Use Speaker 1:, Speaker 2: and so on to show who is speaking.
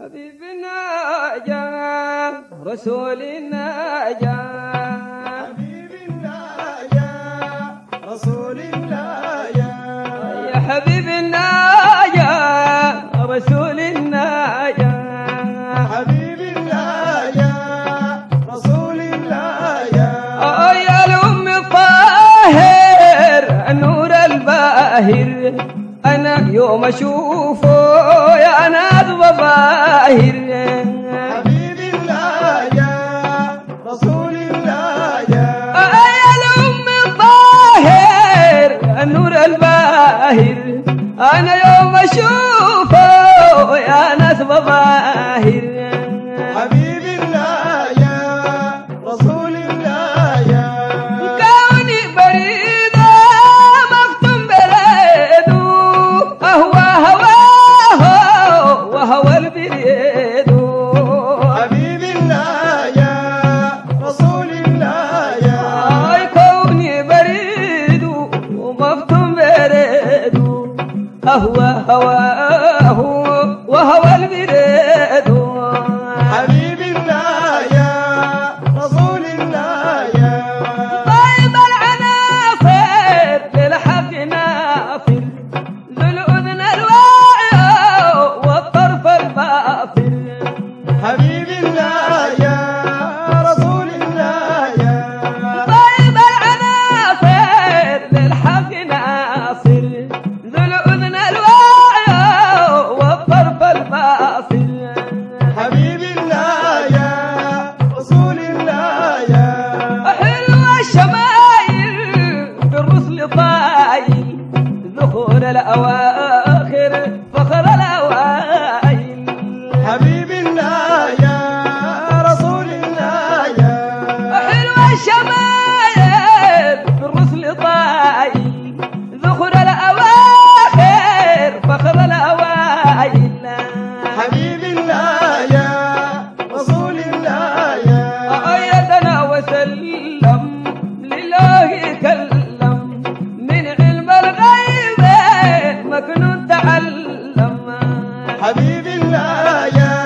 Speaker 1: حبيبنا جاء رسولنا جاء
Speaker 2: حبيبنا يا رسول الله يا
Speaker 1: يا حبيبنا جاء رسولنا جاء
Speaker 2: حبيبنا يا رسول الله يا
Speaker 1: يا الأم الطاهر النور الباهر أنا يوم أشوفه يا ناس بظاهر
Speaker 2: حبيبنا يا رسول الله يا
Speaker 1: يا الأم الطاهر النور الباهر أنا يوم أشوفه يا ناس بظاهر
Speaker 2: حبيبنا يا رسول الله يا
Speaker 1: كوني بريدة مفتون بريدو أهوى هواه وهوى البريد
Speaker 2: حبيبنا يا رسول الله يا
Speaker 1: أي كوني بريد ومفتون بريد أهوى هواه وهوى البريد
Speaker 2: حبيبنا يا رسول الله يا
Speaker 1: طيب العناصر للحق ناصر ذو الأذن الواعية والطرف الباصر
Speaker 2: حبيبنا يا رسول الله يا
Speaker 1: طيب العناصر للحق ناصر ذو الأذن الواعية والطرف الباصر
Speaker 2: حبيبنا يا رسول الله يا
Speaker 1: حلوة الشمايل في الرسل طايل ذخور الأواخر فخر الأوائل
Speaker 2: حبيبنا يا رسول الله يا
Speaker 1: حلوة الشمايل في الرسل طايل ذخور الأواخر فخر الأوائل
Speaker 2: حبيبنا يا رسول الله يا
Speaker 1: أيدنا وسلم لله كلم من علم الغيب مكنون تعلم
Speaker 2: حبيبنا يا